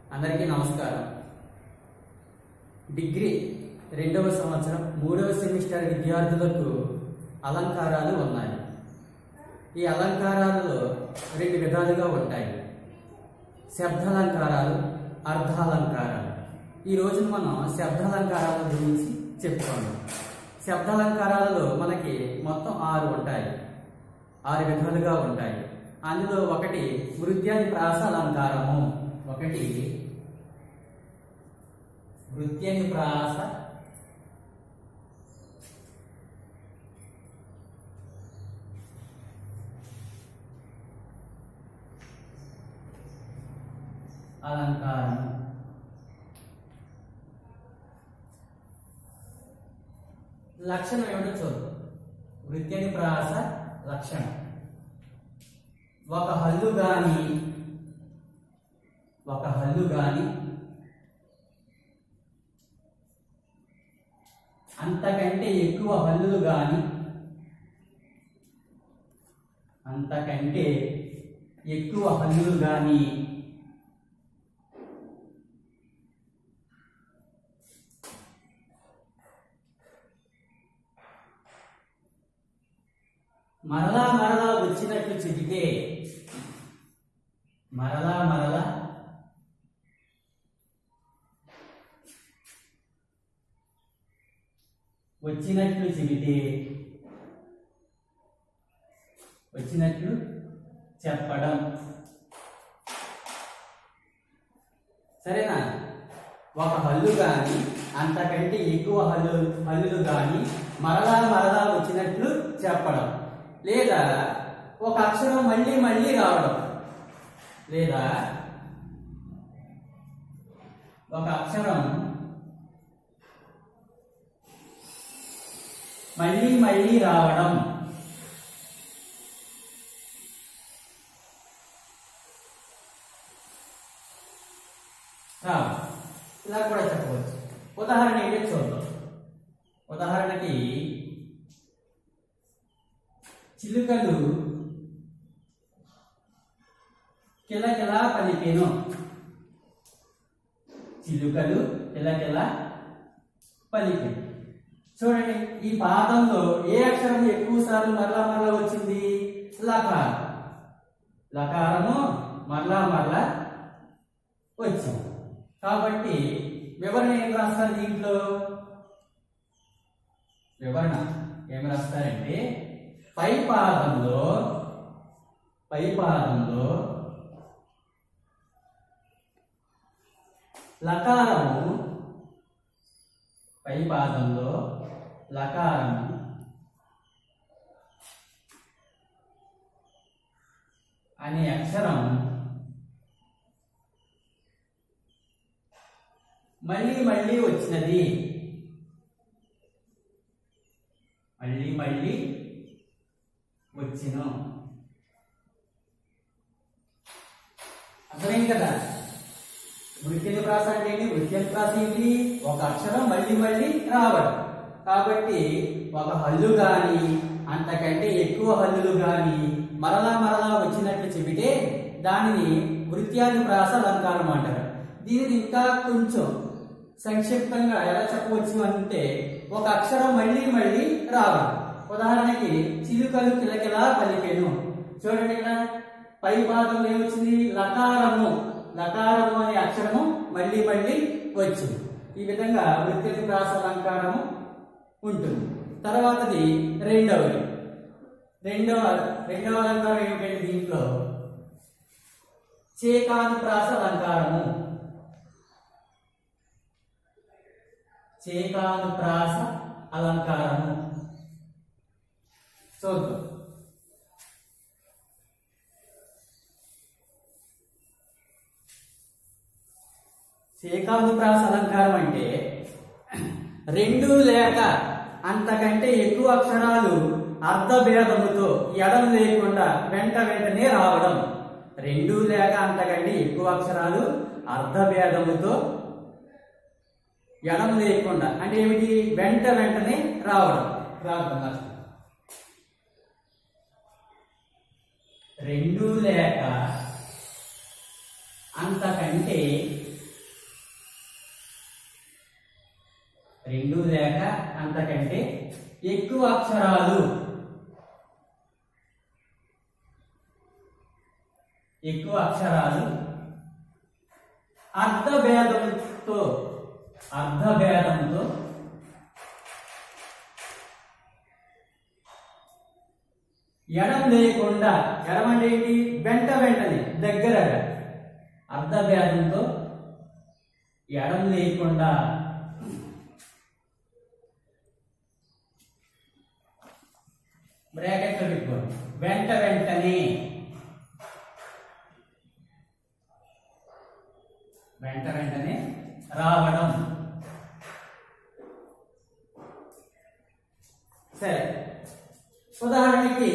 అందరికీ నమస్కారం డిగ్రీ రెండవ సంవత్సరం మూడవ సెమిస్టర్ విద్యార్థులకు అలంకారాలు ఉన్నాయి ఈ అలంకారాలలో రెండు విధాలుగా ఉంటాయి శబ్దాలంకారాలు అర్ధాలంకారాలు ఈ రోజున మనం శబ్దాలంకారాల గురించి చెప్పుకోండి శబ్దాలంకారాలలో మనకి మొత్తం ఆరు ఉంటాయి ఆరు విధాలుగా ఉంటాయి అందులో ఒకటి వృత్యాది ప్రాస అలంకారము ఒకటి వృత్యని ప్రాస అలంకారం లక్షణం ఏమిటో చూద్దాం వృత్యని ప్రాస లక్షణం ఒక హల్లు గాని ఒక హల్లు గాని అంతకంటే ఎక్కువ హల్లులు గాని అంతకంటే ఎక్కువ హల్లులు గాని మరలా మరలా వచ్చినట్లు చెబితే మరలా మరలా వచ్చినట్లు చెబితే వచ్చినట్లు చెప్పడం సరేనా ఒక హల్లు గాని అంతకంటే ఎక్కువ హల్లు హల్లులు గాని మరలా మరలా వచ్చినట్లు చెప్పడం లేదా ఒక అక్షరం మళ్ళీ మళ్ళీ రావడం లేదా ఒక అక్షరం మళ్ళీ మళ్ళీ రావడం రావడం ఇలా కూడా చెప్పవచ్చు ఉదాహరణ ఏంటో చూద్దాం ఉదాహరణకి చిలుకలు కిలకిలా పలికెను చిలుకలు కిలకిలా పలికెను చూడండి ఈ పాదంలో ఏ అక్షరం ఎక్కువ సార్లు మరలా మరలా వచ్చింది లకారం లకారము మరలా మరలా వచ్చింది కాబట్టి వివరణ ఏం రాస్తారు దీంట్లో వివరణ ఏం రాస్తారంటే పై పాదంలో పై పాదంలో లకారము పై పాదంలో లకారము అనే అక్షరం మళ్ళీ మళ్ళీ వచ్చినది మళ్ళీ మళ్ళీ వచ్చిన అర్థమైంది కదా వృత్తిని ప్రాస అంటే ఏంటి వృత్తిని ప్రాస ఏంటి ఒక అక్షరం మళ్ళీ మళ్ళీ రావడం కాబట్టి ఒక హల్లు గాని అంతకంటే ఎక్కువ హల్లులు గాని మరలా మరలా వచ్చినట్లు చెబితే దానిని వృత్యాది ప్రాస అలంకారం అంటారు దీనిని ఇంకా కొంచెం సంక్షిప్తంగా ఎలా చెప్పవచ్చు అంటే ఒక అక్షరం మళ్ళీ మళ్ళీ రావడం ఉదాహరణకి చిలుకలు కిలకిలా పలికెను చూడండి ఇక్కడ పై భాగంలో ఏమొచ్చింది లకారము లకారము అనే అక్షరము మళ్ళీ మళ్ళీ వచ్చింది ఈ విధంగా వృత్తి ప్రాస అలంకారము ఉంటుంది తర్వాతది రెండవది రెండవ రెండవ అలంకారం ఏమిటంటే దీంట్లో చేకానుప్రాస అలంకారము చేకానుప్రాస అలంకారము చూద్దాం చేకానుప్రాస అలంకారం అంటే రెండు లేక అంతకంటే ఎక్కువ అక్షరాలు అర్ధభేదముతో ఎడం లేకుండా వెంట వెంటనే రావడం రెండు లేక అంతకంటే ఎక్కువ అక్షరాలు అర్ధభేదముతో ఎడం లేకుండా అంటే ఏమిటి వెంట వెంటనే రావడం రావడం అసలు రెండు లేక అంతకంటే రెండు లేక అంతకంటే ఎక్కువ అక్షరాలు ఎక్కువ అక్షరాలు అర్ధభేదంతో అర్ధభేదంతో ఎడం లేకుండా ఎడం అంటే ఏంటి వెంట వెంటనే దగ్గరగా అర్ధభేదంతో ఎడం లేకుండా బ్రాకెట్లో పెట్టుకోండి వెంట వెంటనే వెంట వెంటనే రావడం సరే ఉదాహరణకి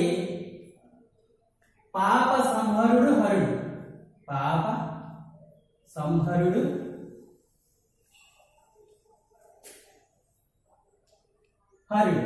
పాప సంహరుడు హరుడు పాప సంహరుడు హరుడు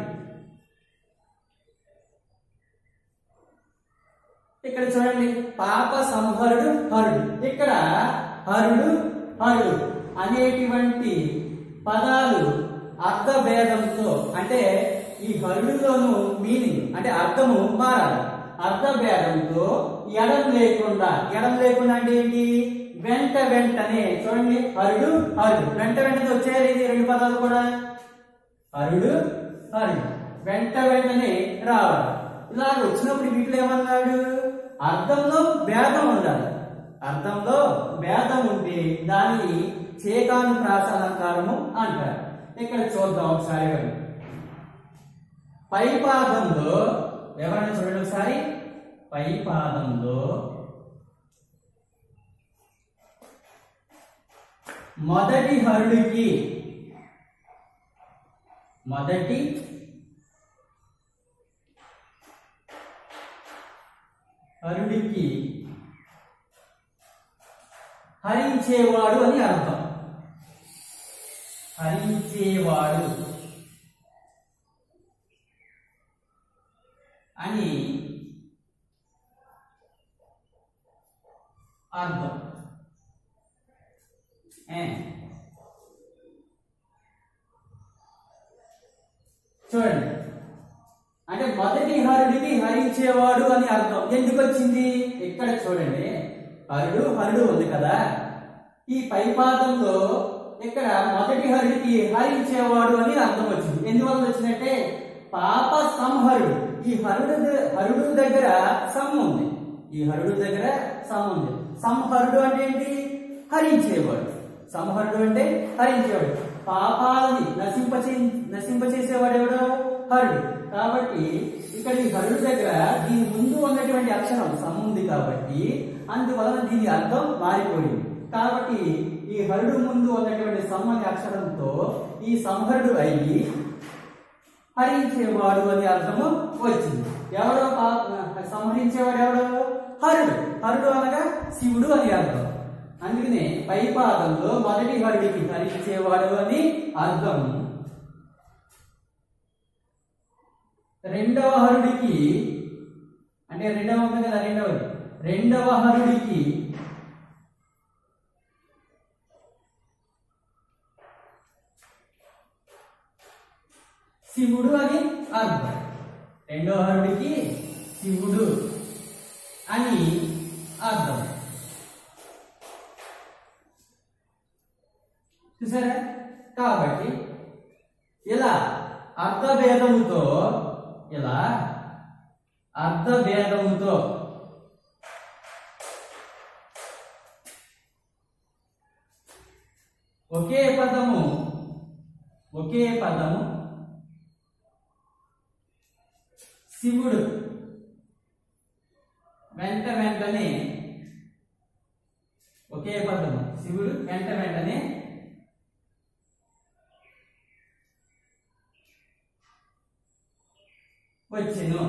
ఇక్కడ చూడండి పాప సంహరుడు హరుడు ఇక్కడ హరుడు హరుడు అనేటువంటి పదాలు అర్థభేదంతో అంటే ఈ హరుడులోను మీనింగ్ అంటే అర్థము మారాలి అర్థభేదంతో ఎడం లేకుండా ఎడం లేకుండా అంటే ఏంటి వెంట వెంటనే చూడండి హరుడు హరుడు వెంట వెంటనే వచ్చాయి ఇది రెండు పదాలు కూడా హరుడు హరుడు వెంట వెంటనే రావాలి ఇలా వచ్చినప్పుడు వీటిలో ఏమన్నాడు అర్థంలో భేదం ఉండాలి అర్థంలో భేదం ఉంటే దాన్ని చేకాను ప్రాస అలంకారము అంటారు ఇక్కడ చూద్దాం ఒకసారి ఇవ్వండి. పై పాదంలో ఎవరైనా చూడండి ఒకసారి పై పాదంలో మొదటి హరుడికి మొదటి హరుడికి హరించేవాడు అని అర్థం హరించేవాడు అని అర్థం ఏ చూడండి అంటే మొదటి హరుడికి హరించేవాడు అని అర్థం ఎందుకు వచ్చింది ఇక్కడ చూడండి హరుడు హరుడు ఉంది కదా ఈ పైపాదంలో ఇక్కడ మొదటి హరుడికి హరించేవాడు అని అర్థం వచ్చింది ఎందువల్ల వచ్చినట్టే పాప సంహరుడు ఈ హరుడు ద- హరుడు దగ్గర సమ్ ఉంది ఈ హరుడు దగ్గర సమ్ ఉంది సంహరుడు అంటే ఏంటి హరించేవాడు సంహరుడు అంటే హరించేవాడు పాపాలని నశింపచే నశింపచేసేవాడు ఎవడు హరుడు కాబట్టి ఇక్కడ ఈ హరుడు దగ్గర దీని ముందు ఉన్నటువంటి అక్షరం సమ్ ఉంది కాబట్టి అందువలన దీని అర్థం మారిపోయింది కాబట్టి ఈ హరుడు ముందు ఉన్నటువంటి సమ్ అనే అక్షరంతో ఈ సంహరుడు అయ్యి హరించేవాడు అనే అర్థము వచ్చింది ఎవడో పా- సంహరించేవాడు ఎవడో హరుడు హరుడు అనగా శివుడు అని అర్థం అందుకనే పైపాదంలో మొదటి హరుడికి హరించేవాడు అని అర్థం రెండవ హరుడికి అంటే రెండవ ఉంది కదా రెండవది రెండవ హరుడికి శివుడు అని అర్థం రెండో హరుడికి శివుడు అని అర్థం చూసారా కాబట్టి ఇలా అర్థభేదముతో ఇలా అర్థభేదముతో ఒకే పదము ఒకే పదము శివుడు వెంట వెంటనే ఒకే పదము శివుడు వెంట వెంటనే వచ్చెను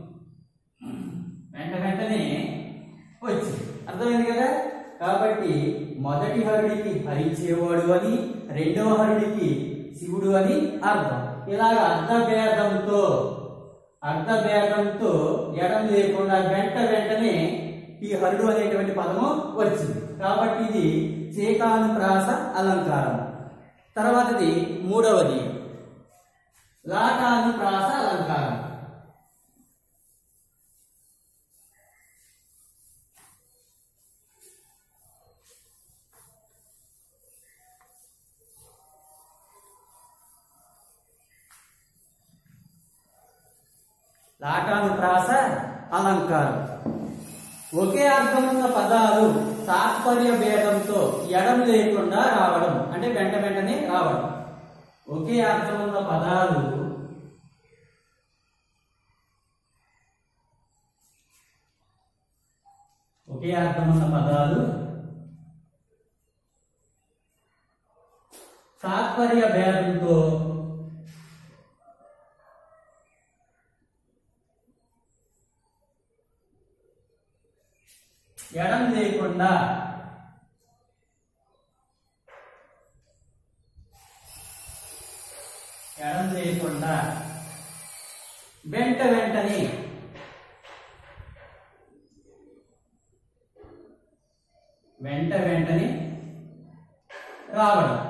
వెంట వెంటనే వచ్చింది అర్థమైంది కదా కాబట్టి మొదటి హరుడికి హరించేవాడు అని రెండవ హరుడికి శివుడు అని అర్థం ఇలాగ అర్ధభేదంతో అర్ధభేదంతో ఎడం లేకుండా వెంట వెంటనే ఈ హరుడు అనేటువంటి పదము వచ్చింది కాబట్టి ఇది చేకానుప్రాస అలంకారం తర్వాతది మూడవది లాటాను ప్రాస అలంకారం లాటాను ప్రాస అలంకారం ఒకే అర్థమున్న పదాలు తాత్పర్య భేదంతో ఎడం లేకుండా రావడం అంటే వెంట వెంటనే రావడం ఒకే అర్థమున్న పదాలు ఒకే అర్థమున్న పదాలు తాత్పర్య భేదంతో ఎడం లేకుండా ఎడం లేకుండా వెంట వెంటనే వెంట వెంటనే రావడం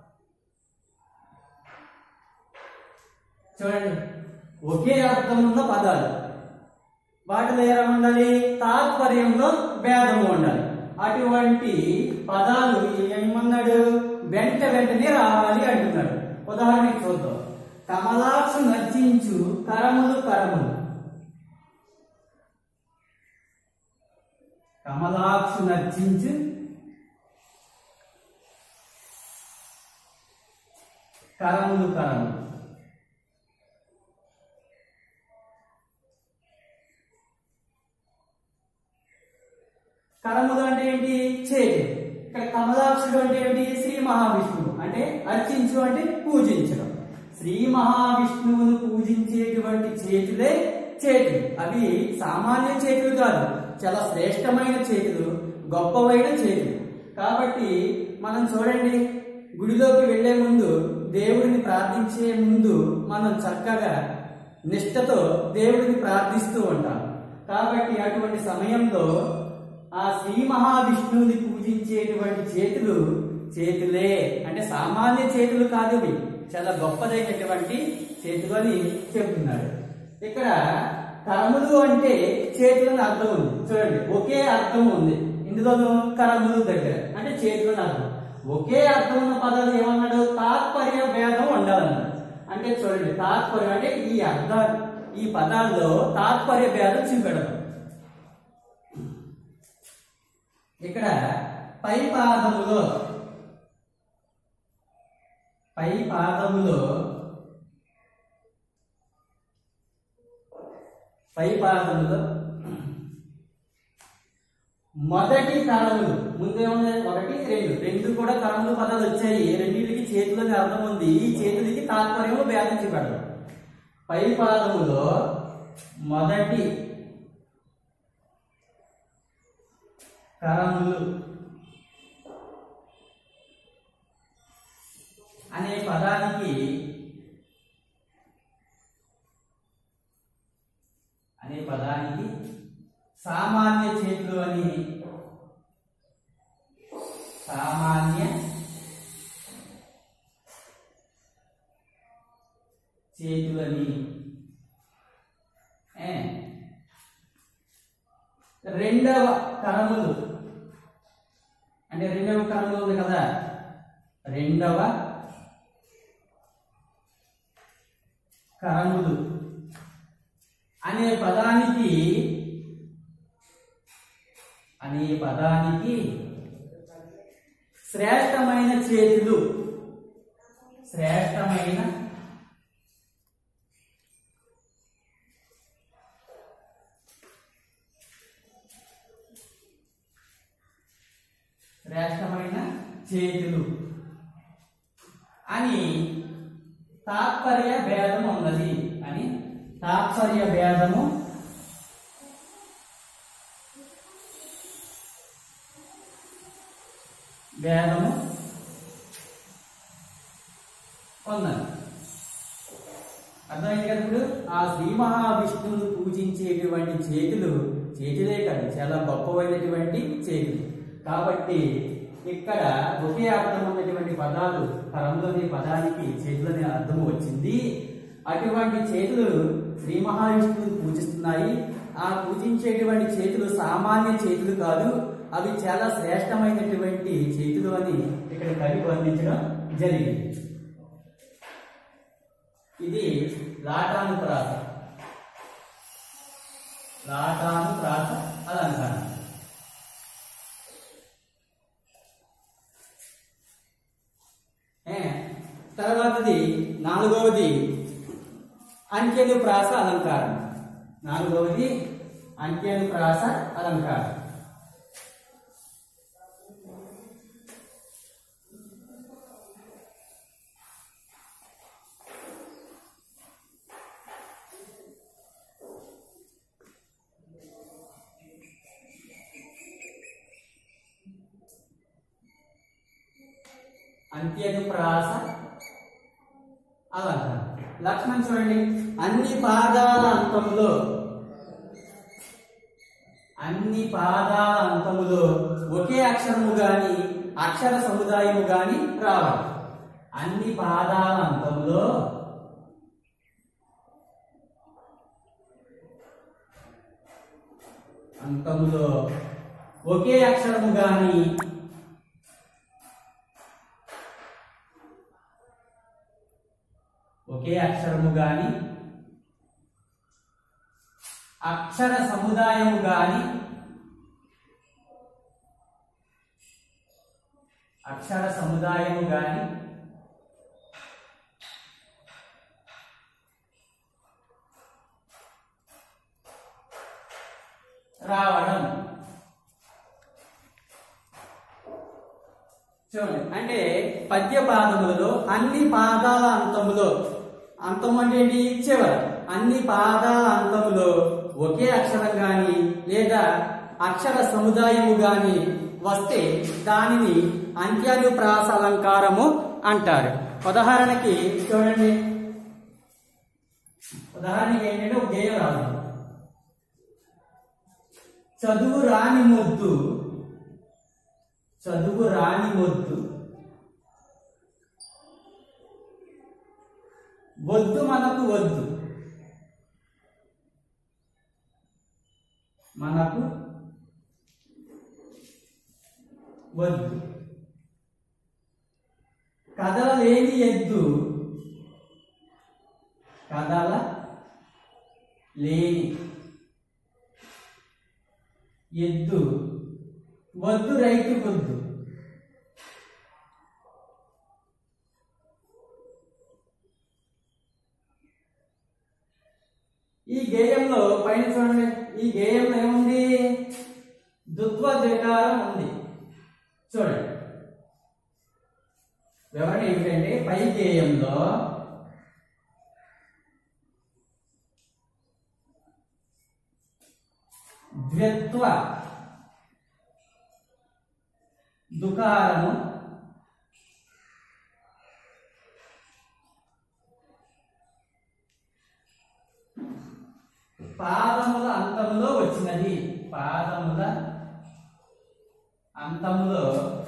చూడండి ఒకే అర్థం ఉన్న పదాలు వాటిలో ఎలా ఉండాలి తాత్పర్యంలో భేదము ఉండాలి అటువంటి పదాలు ఏమన్నాడు వెంట వెంటనే రావాలి అంటున్నాడు ఉదాహరణకి చూద్దాం కమలాక్షు నర్చించు కరములు కరములు కమలాక్షు నర్చించు కరములు కరములు కరములు అంటే ఏంటి చేతి ఇక్కడ కమలాక్షుడు అంటే ఏంటి శ్రీ మహావిష్ణువు అంటే అర్చించు అంటే పూజించడం శ్రీ మహావిష్ణువును పూజించేటువంటి చేతులే చేతులు అవి సామాన్య చేతులు కాదు చాలా శ్రేష్టమైన చేతులు గొప్పవైన చేతులు కాబట్టి మనం చూడండి గుడిలోకి వెళ్లే ముందు దేవుడిని ప్రార్థించే ముందు మనం చక్కగా నిష్ఠతో దేవుడిని ప్రార్థిస్తూ ఉంటాం కాబట్టి అటువంటి సమయంలో ఆ శ్రీ మహావిష్ణువుని పూజించేటువంటి చేతులు చేతులే అంటే సామాన్య చేతులు కాదు ఇవి చాలా గొప్పదైనటువంటి చేతులు అని చెప్తున్నాడు ఇక్కడ కరములు అంటే చేతులని అర్థం ఉంది చూడండి ఒకే అర్థం ఉంది ఇందులోనూ కరములు దగ్గర అంటే చేతులని అర్థం ఒకే అర్థం ఉన్న పదాలు ఏమన్నాడు తాత్పర్య భేదం ఉండాలన్నాడు అంటే చూడండి తాత్పర్యం అంటే ఈ అర్థం ఈ పదాల్లో తాత్పర్య భేదం చూపెడతాం ఇక్కడ పై పాదములో పై పాదములో పై పాదములో మొదటి కరములు ముందేముంది ఒకటి రెండు రెండు కూడా కరములు పదాలు వచ్చాయి రెండింటికి చేతులని అర్థం ఉంది ఈ చేతులకి తాత్పర్యము భేదం చూపెడతాం పై పాదములో మొదటి కరములు అనే పదానికి అనే పదానికి సామాన్య చేతులు అని సామాన్య చేతులని ఏ, రెండవ కరములు అంటే రెండవ కరములు ఉంది కదా రెండవ కరములు అనే పదానికి అనే పదానికి శ్రేష్టమైన చేతులు శ్రేష్టమైన శ్రేష్టమైన చేతులు అని తాత్పర్య భేదం ఉన్నది అని తాత్పర్య భేదము భేదము ఉన్నది అర్థమైంది కదా ఇప్పుడు ఆ శ్రీ మహావిష్ణువును పూజించేటువంటి చేతులు చేతులే కాదు చాలా గొప్పవైనటువంటి చేతులు కాబట్టి ఇక్కడ ఒకే అర్థం ఉన్నటువంటి పదాలు పరంలోని పదానికి చేతులని అర్థం వచ్చింది అటువంటి చేతులు శ్రీ మహావిష్ణువు పూజిస్తున్నాయి ఆ పూజించేటువంటి చేతులు సామాన్య చేతులు కాదు అవి చాలా శ్రేష్టమైనటువంటి చేతులు అని ఇక్కడ కవి వర్ణించడం జరిగింది ఇది లాటాను ప్రాస లాటాను ప్రాస అలంకారం ఏ, తర్వాతది నాలుగవది అంకెలు ప్రాస అలంకారం నాలుగవది అంకెలు ప్రాస అలంకారం అంత్యను ప్రాస అలంకారం లక్ష్మణ్ చూడండి అన్ని పాదాల అంతములో అన్ని పాదాల అంతములో ఒకే అక్షరము గాని అక్షర సముదాయము గాని రావాలి అన్ని పాదాల అంతములో అంతములో ఒకే అక్షరము గాని ఒకే అక్షరము గాని అక్షర సముదాయము గాని అక్షర సముదాయము గాని రావడం చూడండి అంటే పద్య పాదములలో అన్ని పాదాల అంతములో అంతం అంటే ఏంటి చివర అన్ని పాదాల అంతములో ఒకే అక్షరం గాని లేదా అక్షర సముదాయము గాని వస్తే దానిని అంత్యానుప్రాస అలంకారము అంటారు ఉదాహరణకి చూడండి ఉదాహరణకి ఏంటంటే ఒక గేయం రాదు చదువు రాని మొద్దు చదువు రాని మొద్దు వద్దు మనకు వద్దు మనకు వద్దు కథల లేని ఎద్దు కథల లేని ఎద్దు వద్దు రైతు వద్దు ఈ గేయంలో పైన చూడండి ఈ గేయంలో ఏముంది దుత్వ ద్వికారం ఉంది చూడండి వివరణ ఏమిటంటే పై గేయంలో ద్విత్వ దుకారము పాదముల అంతములో వచ్చినది పాదముల అంతములో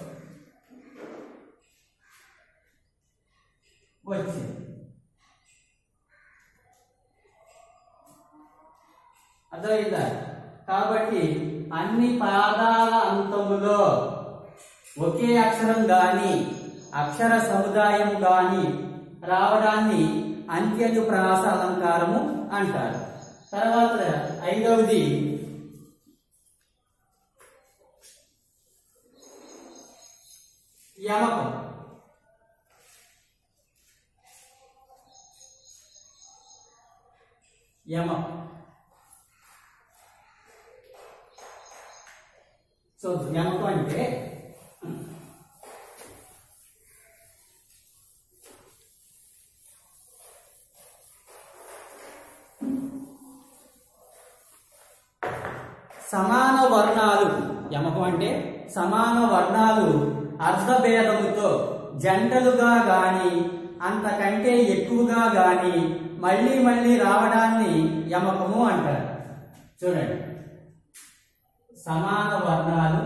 వచ్చింది అర్థమైందా కాబట్టి అన్ని పాదాల అంతములో ఒకే అక్షరం గాని అక్షర సముదాయం గాని రావడాన్ని అంత్యను ప్రాస అలంకారము అంటారు తర్వాత ఐదవది యమకం యమం సో యమకం అంటే సమాన వర్ణాలు యమకం అంటే సమాన వర్ణాలు అర్ధభేదముతో జంటలుగా గాని అంతకంటే ఎక్కువగా గాని మళ్ళీ మళ్ళీ రావడాన్ని యమకము అంటారు చూడండి సమాన వర్ణాలు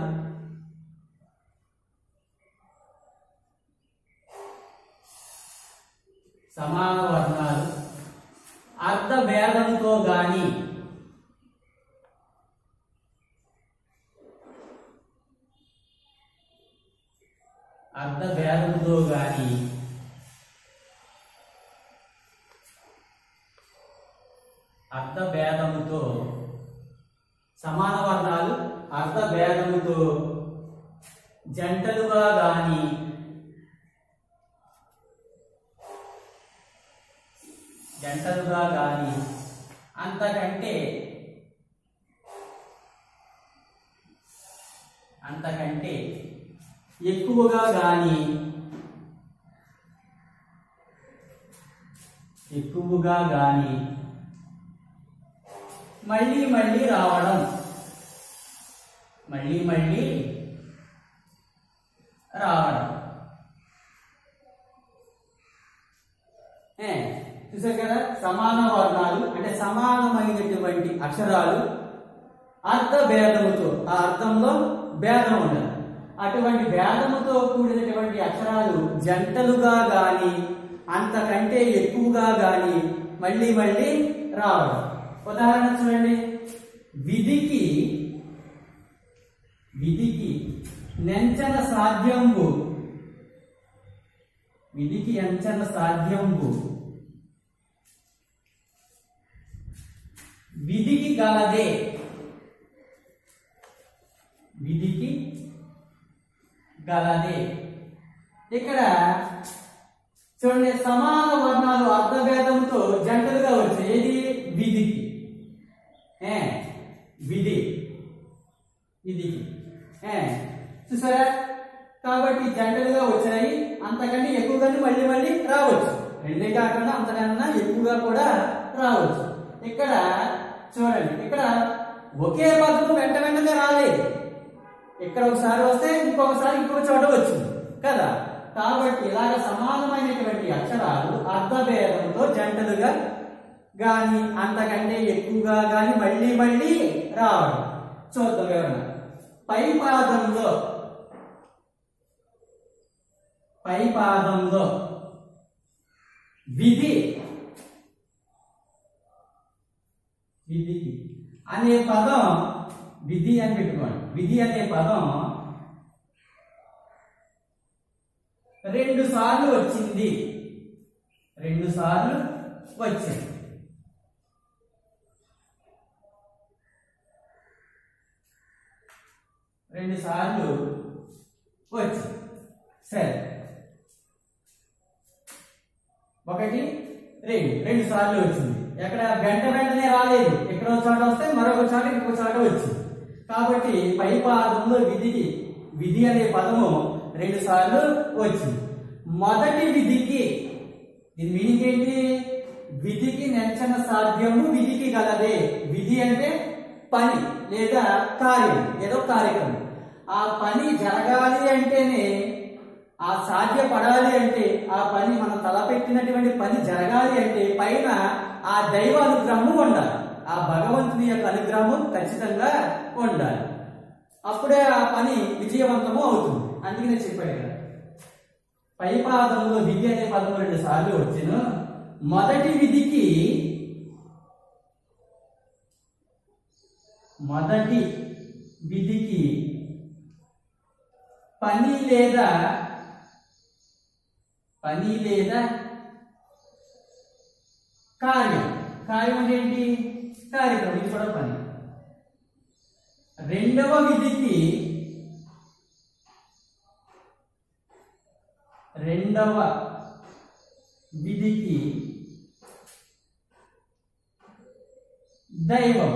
సమాన వర్ణాలు భేదంతో గాని అర్ధ భేదంతో గాని అర్ధ భేదముతో సమాన వర్ణాలు అర్ధ భేదముతో జంటలుగా గాని జంటలుగా గాని అంతకంటే అంతకంటే ఎక్కువగా గాని ఎక్కువగా గాని మళ్ళీ మళ్ళీ రావడం మళ్ళీ మళ్ళీ రావడం ఏ, చూసారు కదా సమాన వర్ణాలు అంటే సమానమైనటువంటి అక్షరాలు అర్థ భేదముతో ఆ అర్థంలో భేదం ఉండదు అటువంటి భేదముతో కూడినటువంటి అక్షరాలు జంటలుగా గాని అంతకంటే ఎక్కువగా గాని మళ్ళీ మళ్ళీ రావడం ఉదాహరణ చూడండి విధికి విధికి నెంచన సాధ్యంబు విధికి ఎంచన సాధ్యంబు విధికి గలదే విధికి గలదే ఇక్కడ చూడండి సమాన వర్ణాలు అర్థభేదంతో జంటలుగా వచ్చాయి ఏది విధికి ఏ విధి విధికి ఏ చూసారా కాబట్టి జంటలుగా వచ్చాయి అంతకంటే ఎక్కువగానే మళ్ళీ మళ్ళీ రావచ్చు రెండే కాకుండా అంతకన్నా ఎక్కువగా కూడా రావచ్చు ఇక్కడ చూడండి ఇక్కడ ఒకే పదము వెంట వెంటనే రాలేదు ఇక్కడ ఒకసారి వస్తే ఇంకొకసారి ఇంకొక చోట వచ్చింది కదా కాబట్టి ఇలాగ సమానమైనటువంటి అక్షరాలు అర్థభేదంతో జంటలుగా గాని అంతకంటే ఎక్కువగా గాని మళ్ళీ మళ్ళీ రావడం చూద్దాం ఎవరన్నా పై పాదంలో పై పాదంలో విధి విధికి అనే పదం విధి అని పెట్టుకోండి విధి అనే పదం రెండు సార్లు వచ్చింది రెండు సార్లు వచ్చింది రెండు సార్లు వచ్చింది సరే ఒకటి రెండు రెండు సార్లు వచ్చింది ఎక్కడ వెంట వెంటనే రాలేదు ఎక్కడో చోట వస్తే మరొక చోట ఇంకొక చోట వచ్చింది కాబట్టి పై పాదంలో విధికి విధి అనే పదము రెండు సార్లు వచ్చింది మొదటి విధికి దీని మీనింగ్ ఏంటి విధికి నెంచన సాధ్యము విధికి గలదే విధి అంటే పని లేదా కార్యం ఏదో కార్యక్రమం ఆ పని జరగాలి అంటేనే ఆ సాధ్యపడాలి అంటే ఆ పని మనం తలపెట్టినటువంటి పని జరగాలి అంటే పైన ఆ దైవ అనుగ్రహము ఉండాలి ఆ భగవంతుని యొక్క అనుగ్రహము ఖచ్చితంగా ఉండాలి అప్పుడే ఆ పని విజయవంతము అవుతుంది అందుకనే చెప్పాడు ఇక్కడ పై పాదంలో విధి అనే పదం రెండు సార్లు వచ్చిన మొదటి విధికి మొదటి విధికి పని లేదా పని లేదా కార్యం కార్యం అంటే ఏంటి కార్యక్రమం ఇది కూడా పని రెండవ విధికి రెండవ విధికి దైవం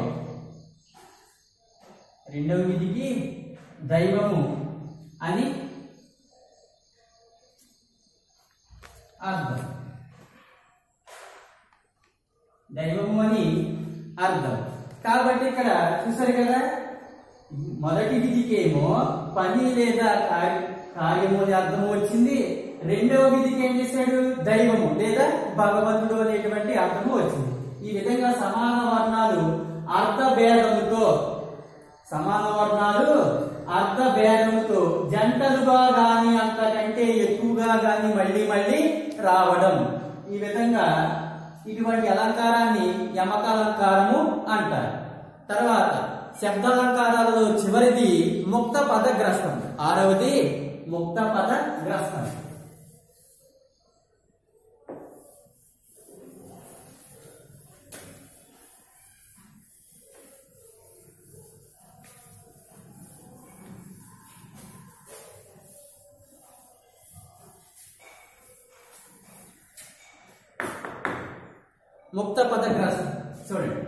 రెండవ విధికి దైవము అని అర్థం దైవము అని అర్థం కాబట్టి ఇక్కడ చూసారు కదా మొదటి విధికేమో పని లేదా కార్య- కార్యము అనే అర్థం వచ్చింది రెండవ విధికి ఏం చేశాడు దైవము లేదా భగవంతుడు అనేటువంటి అర్థము వచ్చింది ఈ విధంగా సమాన వర్ణాలు అర్థ భేదముతో సమాన వర్ణాలు అర్థ భేదంతో జంటలుగా గాని అంతకంటే ఎక్కువగా గాని మళ్ళీ మళ్ళీ రావడం ఈ విధంగా ఇటువంటి అలంకారాన్ని యమకాలంకారము అంటారు తర్వాత శబ్దాలంకారాలలో చివరిది ముక్త పదగ్రస్తం ఆరవది ముక్త పదగ్రస్తం ముక్త పదగ్రస్తం చూడండి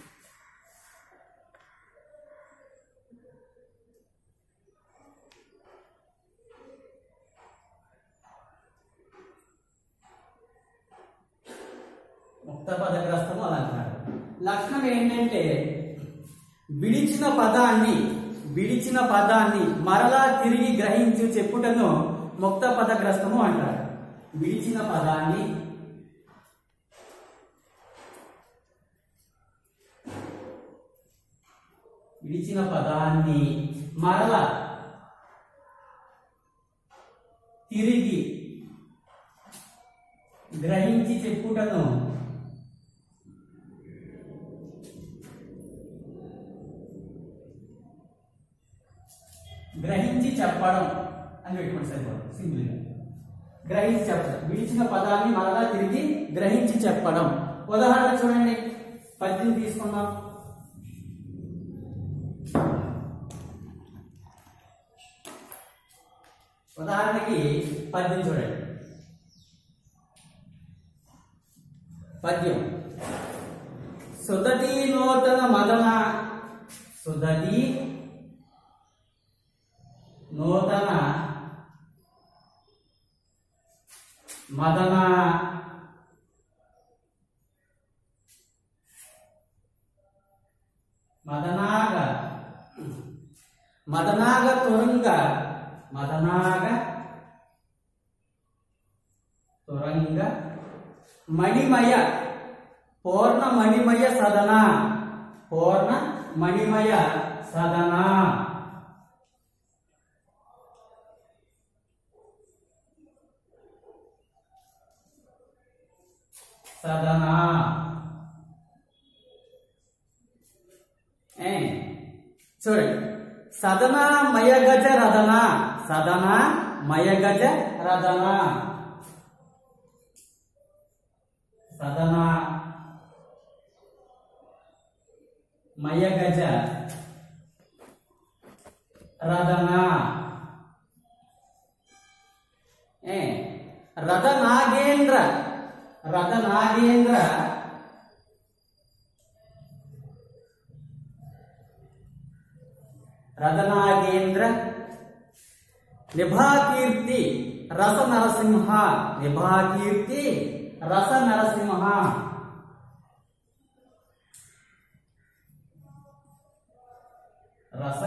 ముక్త పదగ్రస్తము అలంకారం లక్షణం ఏంటంటే విడిచిన పదాన్ని విడిచిన పదాన్ని మరలా తిరిగి గ్రహించు చెప్పుటను ముక్త పదగ్రస్తము అంటారు విడిచిన పదాన్ని విడిచిన పదాన్ని మరల తిరిగి గ్రహించి చెప్పుటను గ్రహించి చెప్పడం అని పెట్టుకోండి సరిపోదు సింపుల్ గా గ్రహించి చెప్పడం విడిచిన పదాన్ని మరలా తిరిగి గ్రహించి చెప్పడం ఉదాహరణ చూడండి పద్యం తీసుకుందాం ఉదాహరణకి పద్యం చూడండి పద్యం సుధతి నూతన మదన సుధతి నూతన మదన మదనాగ మదనాగ తురంగ మదనాగ తురంగ మణిమయ పూర్ణ మణిమయ సదన పూర్ణ మణిమయ సదన సదన ఏ చూడండి సదన మయగజ రదన సదన మయగజ రదన సదన మయగజ రదన ఏ రథ నాగేంద్ర రథ నాగేంద్ర రథనాగేంద్ర నిభాకీర్తి రస నరసింహ నిభాకీర్తి రస నరసింహ రస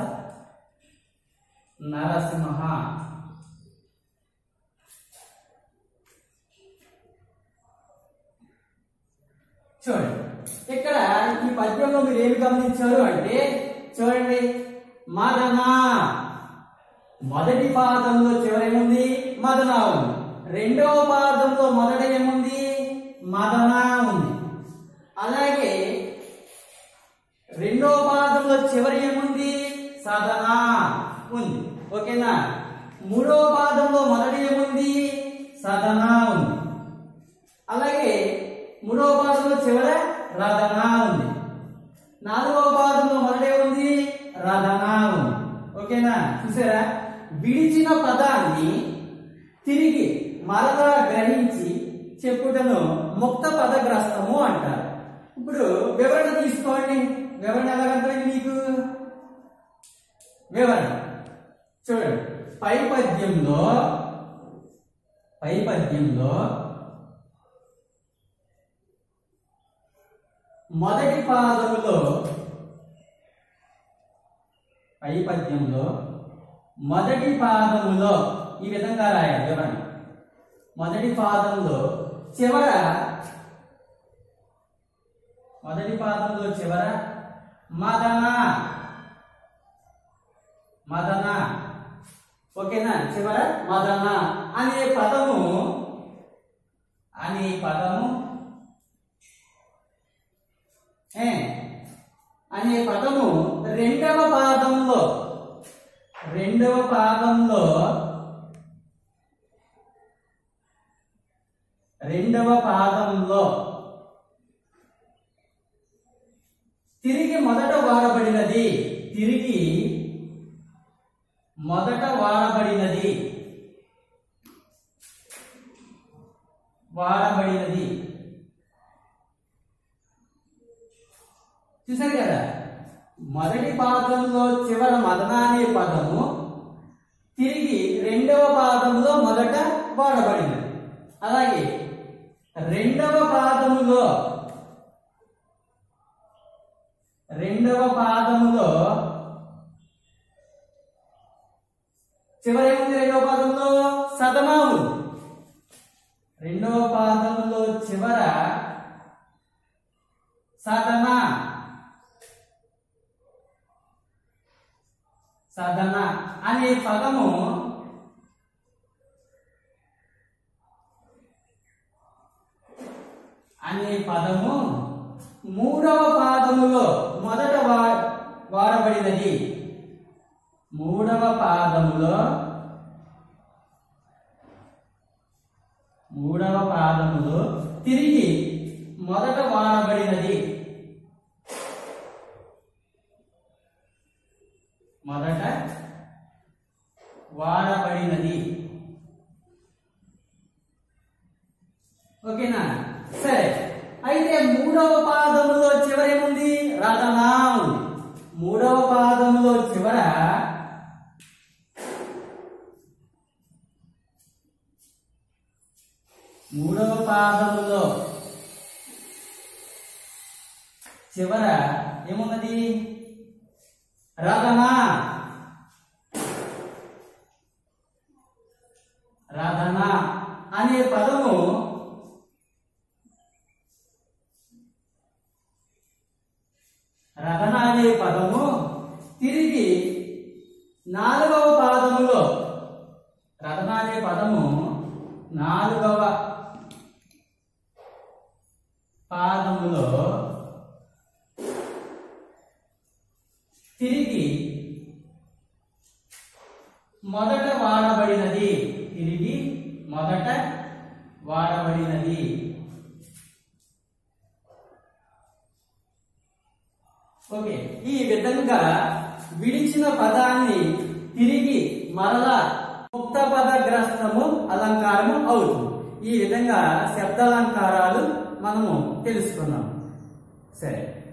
నరసింహ చూడండి ఇక్కడ ఈ పద్యంలో మీరు ఏమి గమనించారు అంటే చూడండి మదన మొదటి పాదంలో చివర ఏముంది మదన ఉంది రెండవ పాదంలో మొదట ఏముంది మదన ఉంది అలాగే రెండవ పాదంలో చివరి ఏముంది సదన ఉంది ఓకేనా మూడవ పాదంలో మొదటి ఏముంది సదన ఉంది అలాగే మూడవ పాదంలో చివర రదన ఉంది నాలుగవ పాదంలో మొదటే ఉంది రదన ఉంది ఓకేనా చూసారా విడిచిన పదాన్ని తిరిగి మరలా గ్రహించి చెప్పుటను ముక్త పదగ్రస్తము అంటారు ఇప్పుడు వివరణ తీసుకోండి వివరణ ఎలాగంటుంది మీకు వివరణ చూడండి పై పద్యంలో పై పద్యంలో మొదటి పాదములో పై పద్యంలో మొదటి పాదములో ఈ విధంగా రాయాలి వివరణ మొదటి పాదంలో చివర మొదటి పాదంలో చివర మదన మదన ఓకేనా చివర మదన అనే పదము అనే పదము ఏ అనే పదము రెండవ పాదంలో రెండవ పాదంలో రెండవ పాదంలో తిరిగి మొదట వాడబడినది తిరిగి మొదట వాడబడినది వాడబడినది చూసారు కదా మొదటి పాదంలో చివర మదన అనే పదము తిరిగి రెండవ పాదంలో మొదట వాడబడినది అలాగే రెండవ పాదములో రెండవ పాదములో చివర ఏముంది రెండవ పాదంలో సదమా ఉంది రెండవ పాదంలో చివర సదన సదన అనే పదము అనే పదము మూడవ పాదములో మొదట వా వాడబడినది మూడవ పాదములో మూడవ పాదములో తిరిగి మొదట వాడబడినది మొదట వాడబడినది ఓకేనా సరే అయితే మూడవ పాదములో చివరేముంది రథనా ఉంది మూడవ పాదములో చివర మూడవ పాదములో చివర ఏమున్నది రథనా రథన అనే పదము రథన అనే పదము తిరిగి నాలుగవ పాదములో రథన అనే పదము నాలుగవ పాదములో తిరిగి మొదట వాడబడినది తిరిగి మొదట వాడబడినది ఓకే ఈ విధంగా విడిచిన పదాన్ని తిరిగి మరలా ముక్త పదగ్రస్తము అలంకారము అవుతుంది ఈ విధంగా శబ్దాలంకారాలు మనము తెలుసుకున్నాం సరే